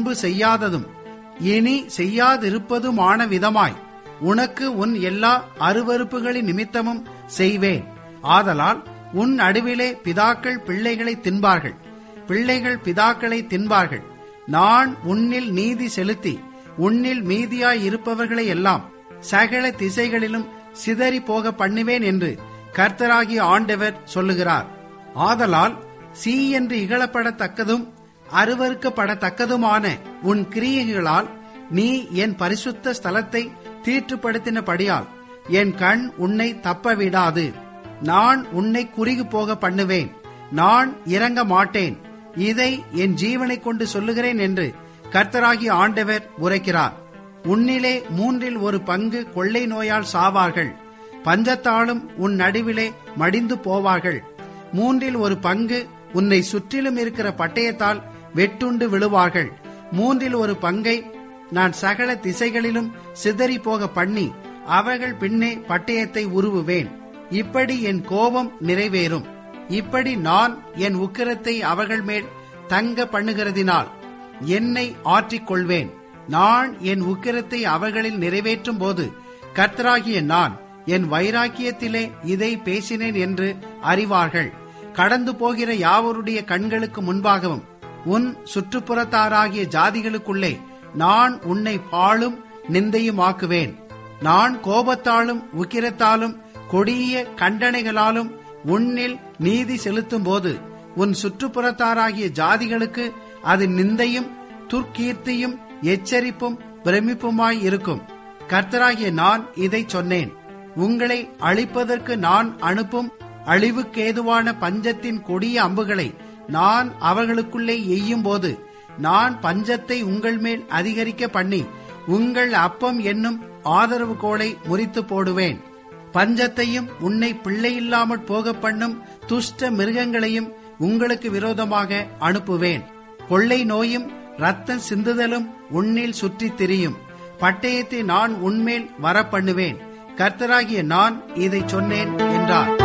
முன்பு செய்யாததும் இனி செய்யாதிருப்பதுமான விதமாய் உனக்கு உன் எல்லா அருவருப்புகளின் நிமித்தமும் செய்வேன் ஆதலால் உன் நடுவிலே பிதாக்கள் பிள்ளைகளை தின்பார்கள் பிள்ளைகள் பிதாக்களை தின்பார்கள் நான் உன்னில் நீதி செலுத்தி உன்னில் மீதியாய் இருப்பவர்களை எல்லாம் சகல திசைகளிலும் சிதறி போக பண்ணுவேன் என்று கர்த்தராகிய ஆண்டவர் சொல்லுகிறார் ஆதலால் சீ என்று இகழப்படத்தக்கதும் அருவறுக்கப்படத்தக்கதுமான உன் கிரியைகளால் நீ என் பரிசுத்த ஸ்தலத்தை தீட்டுப்படுத்தினபடியால் என் கண் உன்னை தப்ப விடாது நான் உன்னை குறுகி போக பண்ணுவேன் நான் இறங்க மாட்டேன் இதை என் ஜீவனை கொண்டு சொல்லுகிறேன் என்று கர்த்தராகிய ஆண்டவர் உரைக்கிறார் உன்னிலே மூன்றில் ஒரு பங்கு கொள்ளை நோயால் சாவார்கள் பஞ்சத்தாலும் உன் நடுவிலே மடிந்து போவார்கள் மூன்றில் ஒரு பங்கு உன்னை சுற்றிலும் இருக்கிற பட்டயத்தால் வெட்டுண்டு விழுவார்கள் மூன்றில் ஒரு பங்கை நான் சகல திசைகளிலும் சிதறி போக பண்ணி அவர்கள் பின்னே பட்டயத்தை உருவுவேன் இப்படி என் கோபம் நிறைவேறும் இப்படி நான் என் உக்கிரத்தை அவர்கள் மேல் தங்க பண்ணுகிறதினால் என்னை ஆற்றிக் கொள்வேன் நான் என் உக்கிரத்தை அவர்களில் நிறைவேற்றும் போது கர்த்தராகிய நான் என் வைராக்கியத்திலே இதை பேசினேன் என்று அறிவார்கள் கடந்து போகிற யாவருடைய கண்களுக்கு முன்பாகவும் உன் சுற்றுப்புறத்தாராகிய ஜாதிகளுக்குள்ளே நான் உன்னை பாழும் நிந்தையுமாக்குவேன் நான் கோபத்தாலும் உக்கிரத்தாலும் கொடிய கண்டனைகளாலும் உன்னில் நீதி செலுத்தும் போது உன் சுற்றுப்புறத்தாராகிய ஜாதிகளுக்கு அது நிந்தையும் துர்க்கீர்த்தியும் எச்சரிப்பும் பிரமிப்புமாய் இருக்கும் கர்த்தராகிய நான் இதை சொன்னேன் உங்களை அழிப்பதற்கு நான் அனுப்பும் அழிவுக்கேதுவான பஞ்சத்தின் கொடிய அம்புகளை நான் அவர்களுக்குள்ளே எய்யும் போது நான் பஞ்சத்தை உங்கள் மேல் அதிகரிக்க பண்ணி உங்கள் அப்பம் என்னும் ஆதரவு கோலை முறித்து போடுவேன் பஞ்சத்தையும் உன்னை பிள்ளையில்லாமற் போக பண்ணும் துஷ்ட மிருகங்களையும் உங்களுக்கு விரோதமாக அனுப்புவேன் கொள்ளை நோயும் ரத்தம் சிந்துதலும் உன்னில் சுற்றித் திரியும் பட்டயத்தை நான் உன்மேல் வரப்பண்ணுவேன் கர்த்தராகிய நான் இதை சொன்னேன் என்றார்